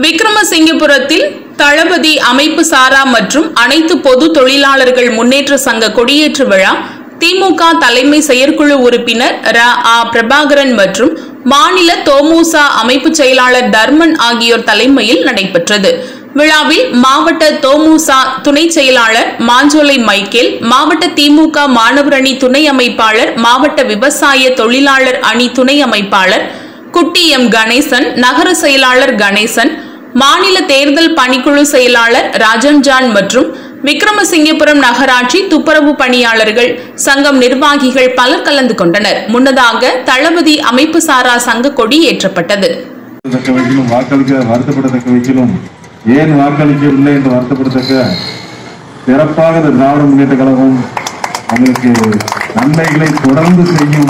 விக்ரமசிங்கபுரத்தில் தளபதி அமைப்பு சாரா மற்றும் அனைத்து பொது தொழிலாளர்கள் முன்னேற்ற சங்க கொடியேற்று விழா திமுக தலைமை செயற்குழு உறுப்பினர் ர ஆ பிரபாகரன் மற்றும் மாநில தோமுசா அமைப்பு செயலாளர் தர்மன் ஆகியோர் தலைமையில் நடைபெற்றது விழாவில் மாவட்ட தோமுசா துணை செயலாளர் மாஞ்சோலை மைக்கேல் மாவட்ட திமுக மாணவர் அணி துணை அமைப்பாளர் மாவட்ட விவசாய தொழிலாளர் அணி துணை அமைப்பாளர் குட்டி எம் கணேசன் நகர செயலாளர் கணேசன் மாநில தேர்தல் பணிக்குழு செயலாளர் ராஜன் ஜான் மற்றும் விக்ரமசிங்கபுரம் நகராட்சி துப்புரவு பணியாளர்கள் சங்கம் நிர்வாகிகள் பலர் கலந்து கொண்டனர் முன்னதாக தளபதி அமைப்பு சாரா சங்க கொடி ஏற்றப்பட்டது தக்க வைக்கலும் வாக்களிக்க வருத்தப்படத்தக்க வைக்கலும் ஏன் வாக்களிக்கவில்லை என்று வருத்தப்படத்தக்க சிறப்பாக இந்த திராவிட முன்னேற்ற கழகம் அவங்களுக்கு நன்மைகளை தொடர்ந்து செய்யும்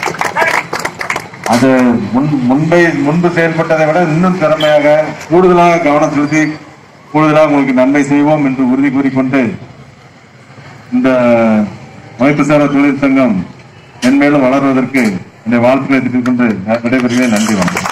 அது முன் முன்பை முன்பு செயல்பட்டதை விட இன்னும் திறமையாக கூடுதலாக கவனம் செலுத்தி கூடுதலாக உங்களுக்கு நன்மை செய்வோம் என்று உறுதி கூறிக்கொண்டு இந்த அமைப்புசாரா தொழில் சங்கம் மென்மேலும் வளர்வதற்கு என்னுடைய வாழ்த்துக்களை தெரிவித்துக் கொண்டு விடைபெறுகிறேன் நன்றி வணக்கம்